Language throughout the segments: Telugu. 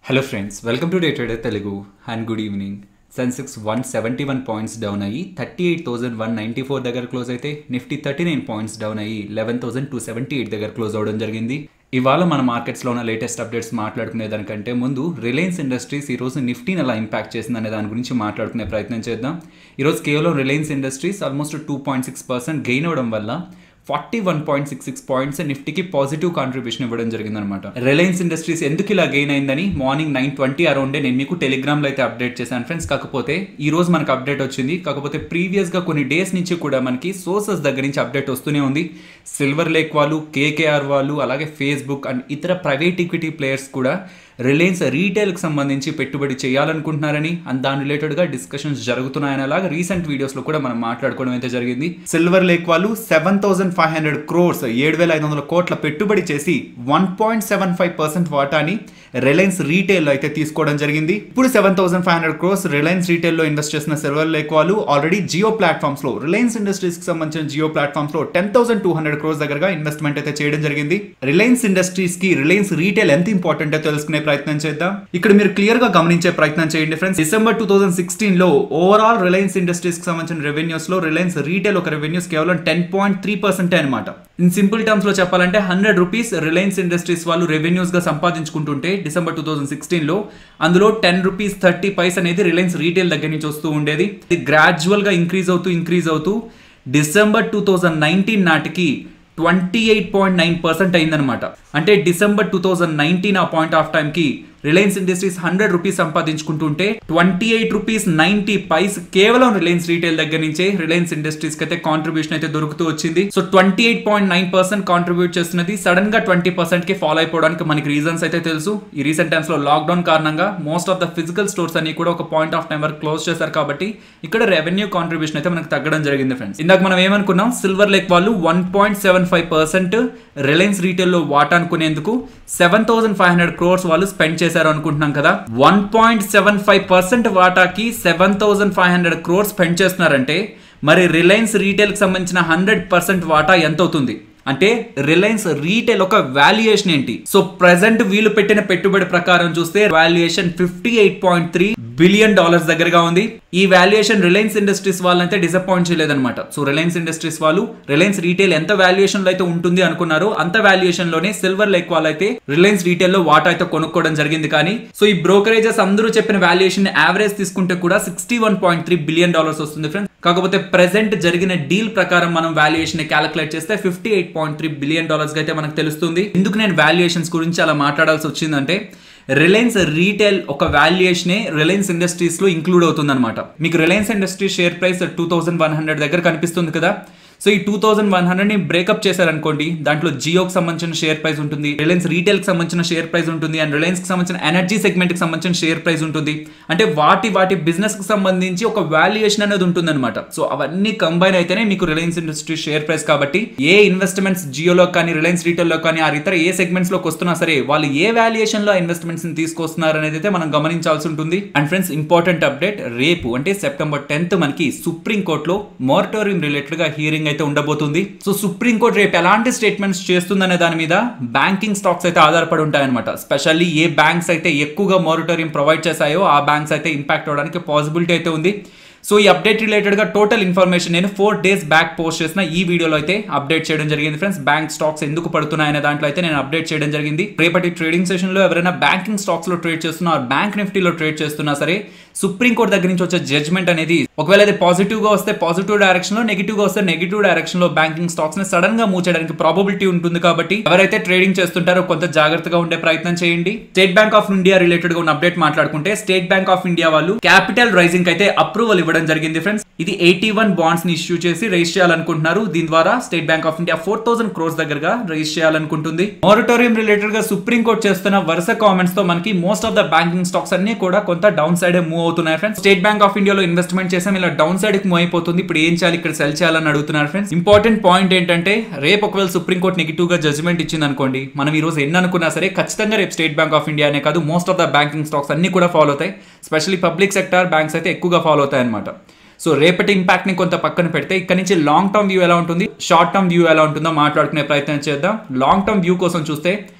hello friends welcome to day trader Telugu and good evening Sensex one seventy one points down అయ్యి thirty eight thousand one ninety four దగ్గర క్లోజ్ అయితే Nifty thirty nine points down అయ్యి eleven thousand two seventy eight దగ్గర క్లోజ్ అవడం జరిగింది ఇవాళ మన మార్కెట్స్లో ఉన్న లేటెస్ట్ అప్డేట్స్ మాట్లాడుకునే దానికంటే ముందు రిలయన్స్ ఇండస్ట్రీస్ ఈరోజు నిఫ్టీని ఎలా ఇంపాక్ట్ చేసింది అనే దాని గురించి మాట్లాడుకునే ప్రయత్నం చేద్దాం ఈరోజు కేవలం Reliance Industries almost two point six percent gain అవ్వడం వల్ల forty one point six six points నిఫ్టీకి పాజిటివ్ కాంట్రిబ్యూషన్ ఇవ్వడం జరిగిందనమాట రిలయన్స్ ఇండస్ట్రీస్ ఎందుకు ఇలా గెయిన్ అయిందని మార్నింగ్ నైన్ ట్వంటీ అరౌండే నేను మీకు టెలిగ్రామ్లో అయితే అప్డేట్ చేశాను ఫ్రెండ్స్ కాకపోతే ఈ రోజు మనకు అప్డేట్ వచ్చింది కాకపోతే ప్రీవియస్గా కొన్ని డేస్ నుంచి కూడా మనకి సోర్సెస్ దగ్గర నుంచి అప్డేట్ వస్తూనే ఉంది సిల్వర్ లేక్ వాళ్ళు కేకేఆర్ వాళ్ళు అలాగే ఫేస్బుక్ అండ్ ఇతర ప్రైవేట్ ఈక్విటీ ప్లేయర్స్ కూడా రిలయన్స్ రీటైల్కి సంబంధించి పెట్టుబడి చేయాలనుకుంటున్నారని అండ్ దాని రిలేటెడ్గా డిస్కషన్స్ జరుగుతున్నాయని అలాగే రీసెంట్ వీడియోస్లో కూడా మనం మాట్లాడుకోవడం అయితే జరిగింది సిల్వర్ లేక్ వాళ్ళు seven thousand five hundred crores ఏడు వేల ఐదు వందల కోట్ల పెట్టుబడి చేసి one point seven five percent వాటాని రిలయన్స్ రీటైల్ అయితే తీసుకోవడం జరిగింది ఇప్పుడు seven thousand five hundred crores Reliance రీటైల్లో ఇన్వెస్ట్ చేసిన సిల్వర్ లేక్ వాళ్ళు ఆల్రెడీ జియో ప్లాట్ఫామ్స్ లో రిలయన్స్ ఇండస్ట్రీస్ కి సంబంధించిన జియో ప్లాట్ఫామ్స్ లో ten thousand two hundred crores దగ్గరగా ఇన్వెస్ట్మెంట్ అయితే చేయడం జరిగింది రిలయన్స్ ఇండస్ట్రీస్ కి రిలయన్స్ రీటైల్ ఎంత ఇంపార్టెంట్ తెలుసుకునే ప్రయత్నం చేద్దాం ఇక్కడ మీరు క్లియర్ గా గమనించే ప్రయత్నం చేయండి friends December two thousand sixteen లో ఓవరాల్ రిలయన్స్ ఇండస్ట్రీస్ కి సంబంధించిన రెవెన్యూస్ లో రిలయన్స్ రీటైల్ ఒక రెవెన్యూస్ కేవలం టెన్ పాయింట్ త్రీ పర్సెంట్ అనమాట ఇన్ సింపుల్ టర్మ్స్ లో చెప్పాలంటే హండ్రెడ్ రూపీస్ రిలయన్స్ ఇండస్ట్రీస్ వాళ్ళు రెవెన్యూస్ గా సంపాదించుకుంటుంటే డిసెంబర్ టూ థౌసండ్ సిక్స్టీన్ లో అందులో టెన్ రూపీస్ థర్టీ పైస్ అనేది రిలయన్స్ రీటైల్ దగ్గర నుంచి వస్తూ ఉండేది ఇది గ్రాడ్యువల్ గా ఇంక్రీజ్ అవుతూ ఇంక్రీజ్ అవుతూ డిసెంబర్ టూ థౌజండ్ నైన్టీన్ నాటికి twenty eight point nine percent అయిందనమాట అంటే డిసెంబర్ టూ థౌజండ్ నైన్టీన్ ఆ పాయింట్ ఆఫ్ టైంకి రిలయన్స్ ఇండస్ట్రీస్ హండ్రెడ్ రూపీస్ సంపాదించుకుంటుంటే twenty eight rupees ninety paise కేవలం రిలయన్స్ రీటైల్ దగ్గర నుంచే రిలయన్స్ ఇండస్ట్రీస్ కి అయితే కాంట్రిబ్యూషన్ అయితే దొరుకుతూ వచ్చింది so twenty eight point nine percent contribute చేస్తున్నది సడన్ గా ట్వంటీ పర్సెంట్ కి ఫాలో అయిపోవడానికి మనకి రీజన్స్ అయితే తెలుసు ఈ రీసెంట్ టైమ్స్ లో లాక్డౌన్ కారణంగా most of the physical stores అన్ని కూడా ఒక పాయింట్ ఆఫ్ టైం వరకు క్లోజ్ చేశారు కాబట్టి ఇక్కడ రెవెన్యూ కాంట్రిబ్యూషన్ అయితే మనకు తగ్గడం జరిగింది ఫ్రెండ్స్ ఇందాక మనం ఏమనుకున్నాం సిల్వర్ లేక్ వాళ్ళు one point seven five percent Reliance Retail లో వాటా అనుకునేందుకు seven thousand five hundred crores వాళ్ళు స్పెండ్ చేశారు అనుకుంటున్నాం కదా one point seven five percent వాటాకి seven thousand five hundred crores spend చేస్తున్నారంటే మరి రిలయన్స్ రీటైల్కి సంబంధించిన హండ్రెడ్ పర్సెంట్ వాటా ఎంత అవుతుంది అంటే రిలయన్స్ రీటైల్ ఒక వాల్యుయేషన్ ఏంటి సో ప్రెసెంట్ వీళ్ళు పెట్టిన పెట్టుబడి ప్రకారం చూస్తే valuation fifty eight point three billion dollars దగ్గరగా ఉంది ఈ వాల్యుయేషన్ రిలయన్స్ ఇండస్ట్రీస్ వాళ్ళైతే డిసప్పాయింట్ చేయలేదన్నమాట సో రిలయన్స్ ఇండస్ట్రీస్ వాళ్ళు రిలయన్స్ రీటైల్ ఎంత వాల్యుయేషన్ లో అయితే ఉంటుంది అనుకున్నారో అంత వాల్యుయేషన్ లోనే సిల్వర్ లైక్ వాళ్ళైతే రిలయన్స్ రీటైల్ లో వాటా అయితే కొనుక్కోవడం జరిగింది కానీ సో ఈ బ్రోకరేజెస్ అందరూ చెప్పిన వాల్యుయేషన్ యావరేజ్ తీసుకుంటే కూడా sixty one point three billion dollars వస్తుంది ఫ్రెండ్స్ కాకపోతే ప్రెసెంట్ జరిగిన డీల్ ప్రకారం మనం వాల్యుయేషన్ క్యాలిక్యులేట్ చేస్తే fifty eight point three billion dollars అయితే మనకు తెలుస్తుంది ఎందుకు నేను వాల్యుయేషన్స్ గురించి అలా మాట్లాడాల్సి వచ్చిందంటే రిలయన్స్ రీటైల్ ఒక వాల్యుయేషనే రిలయన్స్ ఇండస్ట్రీస్ లో ఇంక్లూడ్ అవుతుందన్నమాట మీకు Reliance Industries share price two thousand one hundred దగ్గర కనిపిస్తుంది కదా సో ఈ టూ థౌసండ్ వన్ హండ్రెడ్ ని బ్రేకప్ చేశారనుకోండి దాంట్లో జియోకి సంబంధించిన షేర్ ప్రైస్ ఉంటుంది రిలయన్స్ రీటైల్ కి సంబంధించిన షేర్ ప్రైస్ ఉంటుంది అండ్ రిలయన్స్ కి సంబంధించిన ఎనర్జీ సెగ్మెంట్ కి సంబంధించిన షేర్ ప్రైస్ ఉంటుంది అంటే వాటి వాటి బిజినెస్ కి సంబంధించి ఒక వాల్యుయేషన్ అనేది ఉంటుంది అనమాట సో అవన్నీ కంబైన్ అయితేనే మీకు రిలయన్స్ ఇండస్ట్రీ షేర్ ప్రైస్ కాబట్టి ఏ ఇన్వెస్ట్మెంట్స్ జియోలో కానీ రిలయన్స్ రీటైల్ లో కానీ ఆ ఇతర ఏ సెగ్మెంట్స్ లోకి వస్తున్నా సరే వాళ్ళు ఏ వాల్యుయేషన్ లో ఇన్వెస్ట్మెంట్స్ ని తీసుకొస్తున్నారు అనేది అయితే మనం గమనించాల్సి ఉంటుంది అండ్ ఫ్రెండ్స్ ఇంపార్టెంట్ అప్డేట్ రేపు అంటే సెప్టెంబర్ టెన్త్ మనకి సుప్రీం కోర్టులో మోరటోరియం రిలేటెడ్ గా హియరింగ్ అయితే ఉండబోతుంది సో సుప్రీం కోర్టు రేపు ఎలాంటి స్టేట్మెంట్స్ చేస్తుందనే దాని మీద బ్యాంకింగ్ స్టాక్స్ అయితే ఆధారపడి ఉంటాయన్నమాట స్పెషల్లీ ఏ బ్యాంక్స్ అయితే ఎక్కువగా మోరటోరియం ప్రొవైడ్ చేశాయో ఆ బ్యాంక్స్ అయితే ఇంపాక్ట్ అవడానికి పాసిబిలిటీ అయితే ఉంది సో ఈ అప్డేట్ రిలేటెడ్గా టోటల్ ఇన్ఫర్మేషన్ నేను ఫోర్ డేస్ బ్యాక్ పోస్ట్ చేసిన ఈ వీడియోలో అయితే అప్డేట్ చేయడం జరిగింది ఫ్రెండ్స్ బ్యాంక్ స్టాక్స్ ఎందుకు పడుతున్నాయనే దాంట్లో అయితే నేను అప్డేట్ చేయడం జరిగింది రేపటి ట్రేడింగ్ సెషన్లో ఎవరైనా బ్యాంకింగ్ స్టాక్స్ లో ట్రేడ్ చేస్తున్నా బ్యాంక్ నిఫ్టీలో ట్రేడ్ చేస్తున్నా సరే సుప్రీం కోర్ట్ దగ్గర నుంచి వచ్చే జడ్జ్మెంట్ అనేది ఒకవేళ అది పాజిటివ్ గా వస్తే పాజిటివ్ డైరెక్షన్ లో నెగిటివ్ గా వస్తే నెగిటివ్ డైరెక్షన్ లో బ్యాంకింగ్ స్టాక్స్ ని సడన్ గా మూవ్ చేయడానికి ప్రాబిలిటీ ఉంటుంది కాబట్టి ఎవరైతే ట్రేడింగ్ చేస్తుంటారో కొంత జాగ్రత్తగా ఉండే ప్రయత్నం చేయండి State Bank of India related గా ఉన్న అప్డేట్ మాట్లాడుకుంటే స్టేట్ బ్యాంక్ ఆఫ్ ఇండియా వాళ్ళు క్యాపిటల్ రైజింగ్ అయితే అప్రూవల్ ఇవ్వడం జరిగింది ఫ్రెండ్స్ ఇది ఎయిటీ వన్ బాండ్స్ ని ఇష్యూ చేసి రైజ్ చేయాలనుకుంటున్నారు దీని ద్వారా State Bank of India four thousand crores దగ్గరగా రైజ్ చేయాలనుకుంటుంది మోరటోరియం రిలేటెడ్ గా సుప్రీం కోర్ట్ చేస్తున్న వరుస కామెంట్స్ తో మనకి most of the banking stocks అన్ని కూడా కొంత డౌన్ సైడ్ మూవ్ అవుతున్నాయి ఫ్రెండ్స్ స్టేట్ బ్యాంక్ ఆఫ్ ఇండియాలో ఇన్వెస్ట్మెంట్ చేసాం ఇలా డౌన్ సైడ్ కి మూవ్ అయిపోతుంది ఇప్పుడు ఏం చేయాలి ఇక్కడ సెల్ చేయాలని అడుగుతున్నారు ఫ్రెండ్స్ ఇంపార్టెంట్ పాయింట్ ఏంటంటే రేపు ఒకవేళ సుప్రీం కోర్ట్ నెగిటివ్ గా జడ్జ్మెంట్ ఇచ్చింది అనుకోండి మనం ఈ రోజు ఎన్ని అనుకున్నా సరే ఖచ్చితంగా రేపు స్టేట్ బ్యాంక్ ఆఫ్ ఇండియా అనే కాదు most of the banking stocks అన్ని కూడా ఫాలో అవుతాయి స్పెషల్లీ పబ్లిక్ సెక్టర్ బ్యాంక్స్ అయితే ఎక్కువగా ఫాలో అవుతాయి అనమాట సో రేపటి ఇంపాక్ట్ ని కొంత పక్కన పెడితే ఇక్కడ నుంచి లాంగ్ టర్మ్ వ్యూ ఎలా ఉంటుంది షార్ట్ టర్మ్ వ్యూ ఎలా ఉంటుందో మాట్లాడుకునే ప్రయత్నం చేద్దాం లాంగ్ టర్మ్ వ్యూ కోసం చూస్తే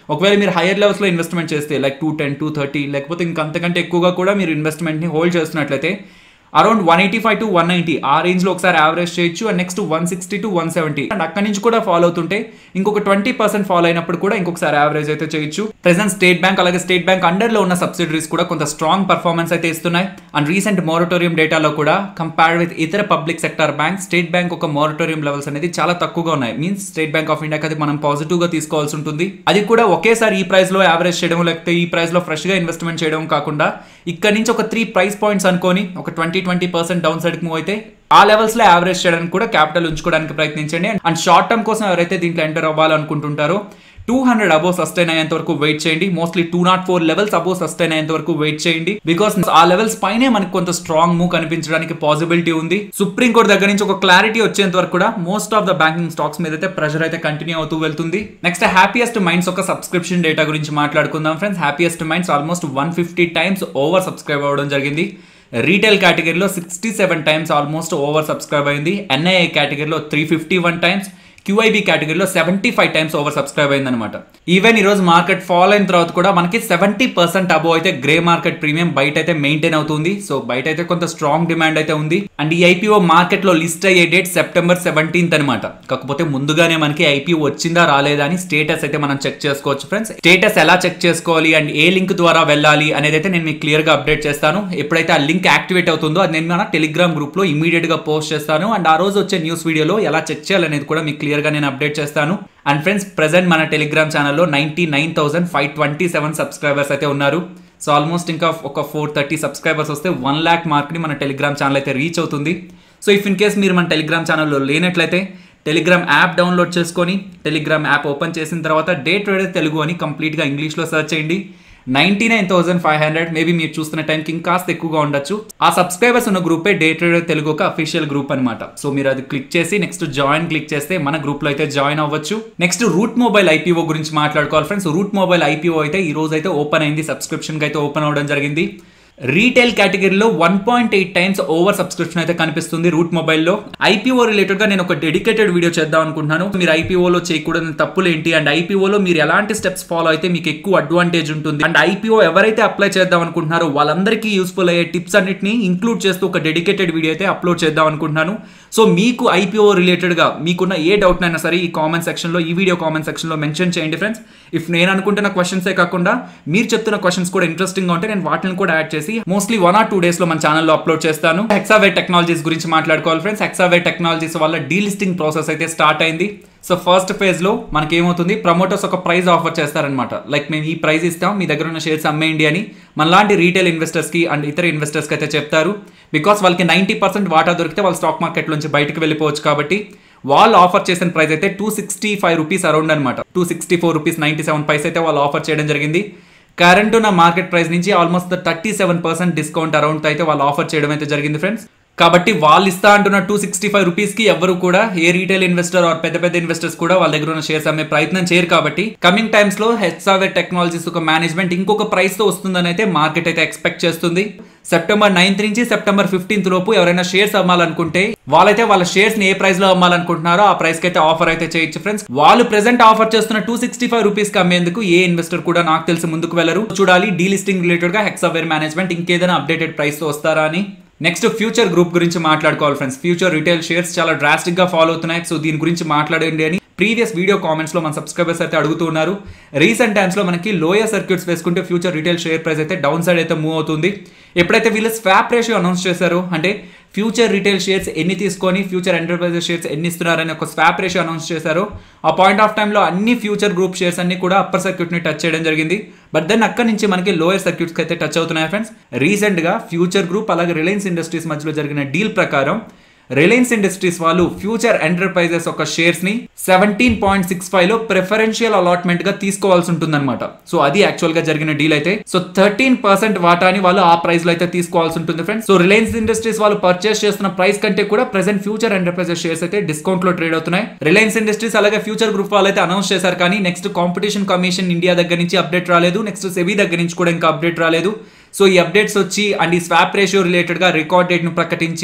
ఒకవేళ మీరు హైయర్ లెవెల్స్లో ఇన్వెస్ట్మెంట్ చేస్తే like two ten two thirty లేకపోతే ఇంకా అంతకంటే ఎక్కువగా కూడా మీరు ఇన్వెస్ట్మెంట్ని హోల్డ్ చేస్తున్నట్లయితే around one eighty five to one ninety ఆ రేంజ్లో ఒకసారి యావరేజ్ చేయొచ్చు and next one sixty to one seventy and అక్కడి నుంచి కూడా ఫాలో అవుతుంటే ఇంకొక ట్వంటీ పర్సెంట్ ఫాలో అయినప్పుడు కూడా ఇంకొకసారి యావరేజ్ అయితే చేయొచ్చు ప్రెసెంట్ స్టేట్ బ్యాంక్ అలాగే స్టేట్ బ్యాంక్ అండర్లో ఉన్న సబ్సిడరీస్ కూడా కొంత స్ట్రాంగ్ పర్ఫార్మెన్స్ అయితే ఇస్తున్నాయి అండ్ రీసెంట్ మోరటోరియం డేటాలో కూడా కంపేర్డ్ విత్ ఇతర public sector bank State Bank ఒక మోరటోరియం లెవెల్స్ అనేది చాలా తక్కువగా ఉన్నాయి మీన్స్ స్టేట్ బ్యాంక్ ఆఫ్ ఇండియాకి అది మనం పాజిటివ్ గా తీసుకోవాల్సి ఉంటుంది అది కూడా ఒకేసారి ఈ ప్రైస్ లో యావరేజ్ చేయడం లేకపోతే ఈ ప్రైస్ లో ఫ్రెష్ గా ఇన్వెస్ట్మెంట్ చేయడం కాకుండా ఇక్కడ నుంచి ఒక త్రీ ప్రైస్ పాయింట్స్ అనుకొని ఒక twenty twenty percent downside move అయితే ఆ లెవెల్స్ లో యావరేజ్ చేయడానికి కూడా క్యాపిటల్ ఉంచుకోవడానికి ప్రయత్నించండి అండ్ షార్ట్ టర్మ్ కోసం ఎవరైతే దీంట్లో ఎంటర్ అవ్వాలనుకుంటుంటారో టూ హండ్రెడ్ అబోవ్ సస్టైన్ అయ్యేంత వరకు వెయిట్ చేయండి mostly two nought four levels above sustain అయ్యేంత వరకు వెయిట్ చేయండి బికాస్ ఆ లెవెల్స్ పైనే మనకి కొంత స్ట్రాంగ్ మూవ్ కనిపించడానికి పాసిబిలిటీ ఉంది సుప్రీం కోర్ట్ దగ్గర నుంచి ఒక క్లారిటీ వచ్చేంత వరకు కూడా most of the banking stocks మీద అయితే ప్రెషర్ అయితే కంటిన్యూ అవుతూ వెళ్తుంది నెక్స్ట్ హ్యాపీయెస్ట్ మైండ్స్ ఒక సబ్స్క్రిప్షన్ డేటా గురించి మాట్లాడుకుందాం friends Happiest Minds almost one fifty times over subscribe అవ్వడం జరిగింది రీటైల్ కేటగిరీలో sixty seven times almost over subscribe అయింది ఎన్ఐఏ కేటగిరీలో three fifty one times QIB కేటగిరీలో seventy five times over subscribe అయిందనమాట ఈవెన్ ఈ రోజు మార్కెట్ ఫాల్ అయిన తర్వాత కూడా మనకి సెవెంటీ పర్సెంట్ అబో అయితే గ్రే మార్కెట్ ప్రీమియం బయట అయితే మెయింటైన్ అవుతుంది సో బయట అయితే కొంత స్ట్రాంగ్ డిమాండ్ అయితే ఉంది అండ్ ఈ ఐపీఓ మార్కెట్ లో లిస్ట్ అయ్యే డేట్ సెప్టెంబర్ సెవెంటీన్త్ అనమాట కాకపోతే ముందుగానే మనకి ఐపీఓ వచ్చిందా రాలేదా అని స్టేటస్ అయితే మనం చెక్ చేసుకోవచ్చు ఫ్రెండ్స్ స్టేటస్ ఎలా చెక్ చేసుకోవాలి అండ్ ఏ లింక్ ద్వారా వెళ్ళాలి అనేది అయితే నేను మీకు క్లియర్ గా అప్డేట్ చేస్తాను ఎప్పుడైతే ఆ లింక్ యాక్టివేట్ అవుతుందో అది నేను మన టెలిగ్రామ్ గ్రూప్ లో ఇమీడియట్ గా పోస్ట్ చేస్తాను అండ్ ఆ రోజు వచ్చే న్యూస్ వీడియోలో ఎలా చెక్ చేయాలనేది కూడా మీకు క్లియర్ గా నేను అప్డేట్ చేస్తాను అండ్ ఫ్రెండ్స్ ప్రెసెంట్ మన టెలిగ్రామ్ ఛానల్లో ninety nine thousand five twenty seven subscribers అయితే ఉన్నారు సో ఆల్మోస్ట్ ఇంకా ఒక ఫోర్ థర్టీ సబ్స్క్రైబర్స్ వస్తే వన్ ల్యాక్ మార్క్ని మన టెలిగ్రామ్ ఛానల్ అయితే రీచ్ అవుతుంది సో ఇఫ్ ఇన్ కేస్ మీరు మన టెలిగ్రామ్ ఛానల్లో లేనట్లయితే టెలిగ్రామ్ యాప్ డౌన్లోడ్ చేసుకొని టెలిగ్రామ్ యాప్ ఓపెన్ చేసిన తర్వాత డే ట్రేడర్ తెలుగు అని కంప్లీట్గా ఇంగ్లీష్లో సెర్చ్ చేయండి ninety nine thousand five hundred maybe మీరు చూస్తున్న టైంకి ఇంకాస్త ఎక్కువగా ఉండొచ్చు ఆ సబ్స్క్రైబర్స్ ఉన్న గ్రూపే డే ట్రేడర్ తెలుగు ఒక అఫీషియల్ గ్రూప్ అనమాట సో మీరు అది క్లిక్ చేసి నెక్స్ట్ జాయిన్ క్లిక్ చేస్తే మన గ్రూప్ లో అయితే జాయిన్ అవ్వచ్చు నెక్స్ట్ రూట్ మొబైల్ ఐపీఓ గురించి మాట్లాడుకోవాలి ఫ్రెండ్స్ రూట్ మొబైల్ ఐపీఓ అయితే ఈ రోజు అయితే ఓపెన్ అయింది సబ్స్క్రిప్షన్ అయితే ఓపెన్ అవ్వడం జరిగింది రీటైల్ కేటగిరీలో one point eight times over subscription అయితే కనిపిస్తుంది రూట్ మొబైల్లో ఐపీఓ రిలేటెడ్ గా నేను ఒక డెడికేటెడ్ వీడియో చేద్దాం అనుకుంటున్నాను మీరు ఐపీఓలో చేయకూడని తప్పులు ఏంటి అండ్ ఐపీఓలో మీరు ఎలాంటి స్టెప్స్ ఫాలో అయితే మీకు ఎక్కువ అడ్వాంటేజ్ ఉంటుంది అండ్ ఐపీఓ ఎవరైతే అప్లై చేద్దాం అనుకుంటున్నారో వాళ్ళందరికీ యూస్ఫుల్ అయ్యే టిప్స్ అన్నిటిని ఇంక్లూడ్ చేస్తూ ఒక డెడికేటెడ్ వీడియో అయితే అప్లోడ్ చేద్దాం అనుకుంటున్నాను సో మీకు ఐపీఓ రిలేటెడ్ గా మీకున్న ఏ డౌట్ అయినా సరే ఈ కామెంట్ సెక్షన్ లో ఈ వీడియో కామెంట్ సెక్షన్ లో మెన్షన్ చేయండి ఫ్రెండ్స్ ఇఫ్ నేను అనుకుంటున్న క్వశ్చన్సే కాకుండా మీరు చెప్తున్న క్వశ్చన్స్ కూడా ఇంట్రెస్టింగ్ గా ఉంటే నేను వాటిని కూడా యాడ్ చేసి mostly one or two days లో మన ఛానల్లో అప్లోడ్ చేస్తాను హెక్సావేర్ టెక్నాలజీస్ గురించి మాట్లాడుకోవాలి ఫ్రెండ్స్ హెక్సావేర్ టెక్నాలజీస్ వల్ల డీలిస్టింగ్ ప్రాసెస్ అయితే స్టార్ట్ అయింది సో ఫస్ట్ ఫేజ్ లో మనకి ఏమవుతుంది ప్రమోటర్స్ ఒక ప్రైజ్ ఆఫర్ చేస్తారనమాట లైక్ మేము ఈ ప్రైజ్ ఇస్తాం మీ దగ్గర ఉన్న షేర్స్ అమ్మేయండి అని మనలాంటి రీటైల్ ఇన్వెస్టర్స్ కి అండ్ ఇతర ఇన్వెస్టర్స్ కి అయితే చెప్తారు బికాస్ వాళ్ళకి నైంటీ పర్సెంట్ వాటా దొరికితే వాళ్ళు స్టాక్ మార్కెట్ నుంచి బయటకు వెళ్ళిపోవచ్చు కాబట్టి వాళ్ళు ఆఫర్ చేసిన ప్రైస్ అయితే two sixty five rupees around అనమాట two sixty four rupees ninety seven paise అయితే వాళ్ళు ఆఫర్ చేయడం జరిగింది కరెంట్ ఉన్న మార్కెట్ ప్రైస్ నుంచి almost thirty seven percent discount around అయితే వాళ్ళు ఆఫర్ చేయడం అయితే జరిగింది ఫ్రెండ్స్ కాబట్టి వాళ్ళు ఇస్తా అంటున్న టూ సిక్స్టీ ఫైవ్ రూపీస్కి ఎవరు కూడా ఏ రీటైల్ ఇన్వెస్టర్ ఆర్ పెద్ద పెద్ద ఇన్వెస్టర్స్ కూడా వాళ్ళ దగ్గర ఉన్న షేర్స్ అమ్మే ప్రయత్నం చేయరు కాబట్టి కమింగ్ టైమ్స్ లో హెచ్సావేర్ టెక్నాలజీస్ ఒక మేనేజ్మెంట్ ఇంకొక ప్రైస్ తో వస్తుందని అయితే మార్కెట్ అయితే ఎక్స్పెక్ట్ చేస్తుంది సెప్టెంబర్ నైన్త్ నుంచి సెప్టెంబర్ ఫిఫ్టీన్త్ లోపు ఎవరైనా షేర్స్ అమ్మాలనుకుంటే వాళ్ళైతే వాళ్ళ షేర్స్ ని ఏ ప్రైస్ లో అమ్మాలనుకుంటున్నారో ఆ ప్రైస్ కి అయితే ఆఫర్ అయితే చేయొచ్చు ఫ్రెండ్స్ వాళ్ళు ప్రెసెంట్ ఆఫర్ చేస్తున్న టూ సిక్స్టీ ఫైవ్ రూపీస్ కి అమ్మేందుకు ఏ ఇన్వెస్టర్ కూడా నాకు తెలిసి ముందుకు వెళ్ళరు చూడాలి డీలిస్టింగ్ రిలేటెడ్ గా హెక్సావేర్ మేనేజ్మెంట్ ఇంకేదైనా అప్డేటెడ్ ప్రైస్ తో వస్తారా అని నెక్స్ట్ ఫ్యూచర్ గ్రూప్ గురించి మాట్లాడుకోవాలి ఫ్రెండ్స్ ఫ్యూచర్ రిటైల్ షేర్స్ చాలా డ్రాస్టిక్ గా ఫాలో అవుతున్నాయి సో దీని గురించి మాట్లాడండి అని ప్రీవియస్ వీడియో కామెంట్స్ లో మన సబ్స్క్రైబర్స్ అయితే అడుగుతూ ఉన్నారు రీసెంట్ టైమ్స్ లో మనకి లోయర్ సర్క్యూట్స్ వేసుకుంటే ఫ్యూచర్ రిటైల్ షేర్ ప్రైస్ అయితే డౌన్ సైడ్ అయితే మూవ్ అవుతుంది ఎప్పుడైతే వీళ్ళు స్వాప్ రేషియో అనౌన్స్ చేశారో అంటే ఫ్యూచర్ రిటైల్ షేర్స్ ఎన్ని తీసుకొని ఫ్యూచర్ ఎంటర్ప్రైజెస్ షేర్స్ ఎన్ని ఇస్తున్నారని ఒక స్వాప్ రేషియో అనౌన్స్ చేశారు ఆ పాయింట్ ఆఫ్ టైంలో అన్ని ఫ్యూచర్ గ్రూప్ షేర్స్ అన్ని కూడా అప్పర్ సర్క్యూట్ ని టచ్ చేయడం జరిగింది బట్ దెన్ అక్కడి నుంచి మనకి లోయర్ సర్క్యూట్స్ అయితే టచ్ అవుతున్నాయి ఫ్రెండ్స్ రీసెంట్ గా ఫ్యూచర్ గ్రూప్ అలాగే రిలయన్స్ ఇండస్ట్రీస్ మధ్యలో జరిగిన డీల్ ప్రకారం రిలయన్స్ ఇండస్ట్రీస్ వాళ్ళు ఫ్యూచర్ ఎంటర్ప్రైజెస్ ఒక షేర్స్ ని సెవెంటీన్ పాయింట్ సిక్స్ ఫైవ్ లో ప్రిఫరెన్షియల్ అలాట్మెంట్ గా తీసుకోవాల్సి ఉంటుందన్నమాట సో అది యాక్చువల్ గా జరిగిన డీల్ అయితే సో థర్టీన్ పర్సెంట్ వాటాని వాళ్ళు ఆ ప్రైస్ లో అయితే తీసుకోవాల్సి ఉంటుంది ఫ్రెండ్స్ సో రిలయన్స్ ఇండస్ట్రీస్ వాళ్ళు పర్చేస్ చేస్తున్న ప్రైస్ కంటే కూడా ప్రెసెంట్ ఫ్యూచర్ ఎంటర్ప్రైజెస్ షేర్స్ అయితే డిస్కౌంట్ లో ట్రేడ్ అవుతున్నాయి రిలయన్స్ ఇండస్ట్రీస్ అలాగే ఫ్యూచర్ గ్రూప్ వాళ్ళు అయితే అనౌన్స్ చేశారు కానీ నెక్స్ట్ కాంపిటీషన్ కమిషన్ ఇండియా దగ్గర నుంచి అప్డేట్ రాలేదు నెక్స్ట్ సెబీ దగ్గర నుంచి కూడా ఇంకా అప్డేట్ రాలేదు సో ఈ అప్డేట్స్ వచ్చి అండ్ ఈ స్వాప్ రేషియో రిలేటెడ్ గా రికార్డ్ డేట్ ను ప్రకటించి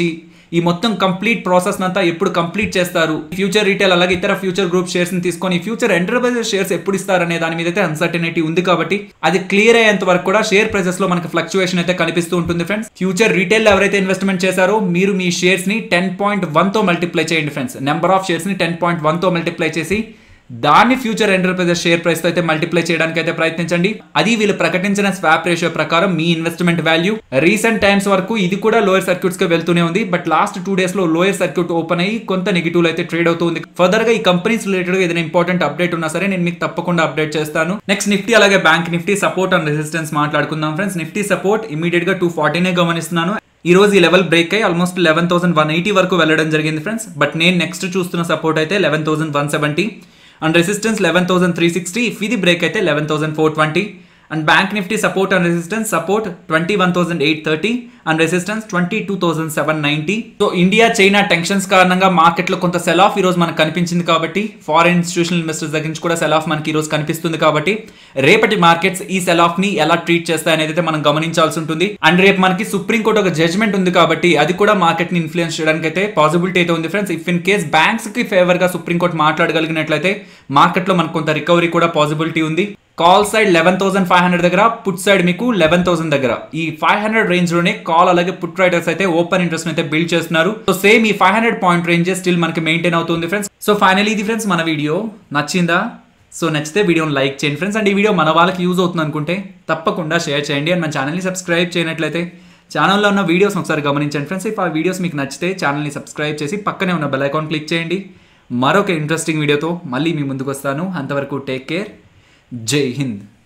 ఈ మొత్తం కంప్లీట్ ప్రాసెస్ అంతా ఎప్పుడు కంప్లీట్ చేస్తారు ఫ్యూచర్ రీటైల్ అలాగే ఇతర ఫ్యూచర్ గ్రూప్ షేర్స్ ని తీసుకొని ఫ్యూచర్ ఎంటర్ప్రైజెస్ షేర్స్ ఎప్పుడు ఇస్తారనే దాని మీద అయితే అన్సర్టనిటీ ఉంది కాబట్టి అది క్లియర్ అయ్యేంత వరకు కూడా షేర్ ప్రైసెస్ లో మనకి ఫ్లక్చుయేషన్ అయితే కనిపిస్తూ ఉంటుంది ఫ్రెండ్స్ ఫ్యూచర్ రీటైల్ ఎవరైతే ఇన్వెస్ట్మెంట్ చేశారో మీరు మీ షేర్స్ ని టెన్ పాయింట్ వన్ తో మల్టిప్లై చేయండి ఫ్రెండ్స్ నెంబర్ ఆఫ్ షేర్స్ ని టెన్ పాయింట్ వన్ తో మల్టిప్లై చేసి దాన్ని ఫ్యూచర్ ఎంటర్ప్రైజెస్ షేర్ ప్రైస్ తో అయితే మల్టిప్లై చేయడానికి అయితే ప్రయత్నించండి అది వీళ్ళు ప్రకటించిన స్వాప్ రేషియో ప్రకారం మీ ఇన్వెస్ట్మెంట్ వాల్యూ రీసెంట్ టైమ్స్ వరకు ఇది కూడా లోయర్ సర్క్యూట్స్ కి వెళ్తూనే ఉంది బట్ లాస్ట్ టూ డేస్ లో లోయర్ సర్క్యూట్ ఓపెన్ అయ్యి కొంత నెగిటివ్ అయితే ట్రేడ్ అవుతుంది ఫర్దర్ గా ఈ కంపెనీస్ రిలేటెడ్ గా ఏదైనా ఇంపార్టెంట్ అప్డేట్ ఉన్నా సరే నేను మీకు తప్పకుండా అప్డేట్ చేస్తాను నెక్స్ట్ నిఫ్టీ అలాగే bank Nifty support and resistance మాట్లాడుకుందాం ఫ్రెండ్స్ నిఫ్టీ సపోర్ట్ ఇమీడియట్ గా టూ ఫార్టీనే గమనిస్తున్నాను ఈ రోజు ఈ లెవెల్ బ్రేక్ అయ్యి almost eleven thousand one eighty వరకు వెళ్ళడం జరిగింది ఫ్రెండ్స్ బట్ నేను నెక్స్ట్ చూస్తున్న సపోర్ట్ అయితే eleven thousand one seventy and resistance eleven thousand three sixty if ఇది బ్రేక్ అయితే eleven thousand four twenty and bank Nifty support and resistance support twenty one thousand eight thirty and resistance twenty two thousand seven ninety so India China tensions కారణంగా మార్కెట్లో కొంత సెల్ ఆఫ్ ఈ రోజు మనకు కనిపించింది కాబట్టి ఫారెన్ ఇన్స్టిట్యూషనల్ ఇన్వెస్టర్స్ దగ్గర నుంచి కూడా సెల్ ఆఫ్ మనకి ఈ రోజు కనిపిస్తుంది కాబట్టి రేపటి మార్కెట్స్ ఈ సెల్ ఆఫ్ ని ఎలా ట్రీట్ చేస్తాయనేది అయితే మనం గమనించాల్సి ఉంటుంది అండ్ రేపు మనకి సుప్రీం కోర్ట్ ఒక జడ్జ్మెంట్ ఉంది కాబట్టి అది కూడా మార్కెట్ ని ఇన్ఫ్లుయెన్స్ చేయడానికి అయితే పాసిబిలిటీ అయితే ఉంది friends if in case banks కి ఫేవర్ గా సుప్రీం కోర్ట్ మాట్లాడగలిగినట్లయితే మార్కెట్ లో మనకు కొంత రికవరీ కూడా పాసిబిలిటీ ఉంది call side eleven thousand five hundred దగ్గర పుట్ సైడ్ మీకు లెవెన్ థౌసండ్ దగ్గర ఈ ఫైవ్ హండ్రెడ్ రేంజ్ లోనే కాల్ అలాగే పుట్ రైడర్స్ అయితే ఓపెన్ ఇంట్రెస్ట్ అయితే బిల్డ్ చేస్తున్నారు సో సేమ్ ఈ five hundred point range still మనకి మెయింటైన్ అవుతుంది ఫ్రెండ్స్ సో ఫైనల్ ఇది ఫ్రెండ్స్ మన వీడియో నచ్చిందా సో నచ్చితే వీడియోని లైక్ చేయండి ఫ్రెండ్స్ అండ్ ఈ వీడియో మన వాళ్ళకి యూజ్ అవుతుంది అనుకుంటే తప్పకుండా షేర్ చేయండి అండ్ మన ఛానల్ని సబ్స్క్రైబ్ చేయనట్లయితే ఛానల్లో ఉన్న వీడియోస్ ఒకసారి గమనించండి ఫ్రెండ్స్ ఇఫ్ ఆ వీడియోస్ మీకు నచ్చితే ఛానల్ని సబ్స్క్రైబ్ చేసి పక్కనే ఉన్న బెల్ ఐకాన్ క్లిక్ చేయండి మరొక ఇంట్రెస్టింగ్ వీడియోతో మళ్ళీ మీ ముందుకు వస్తాను అంతవరకు టేక్ కేర్ జై హింద్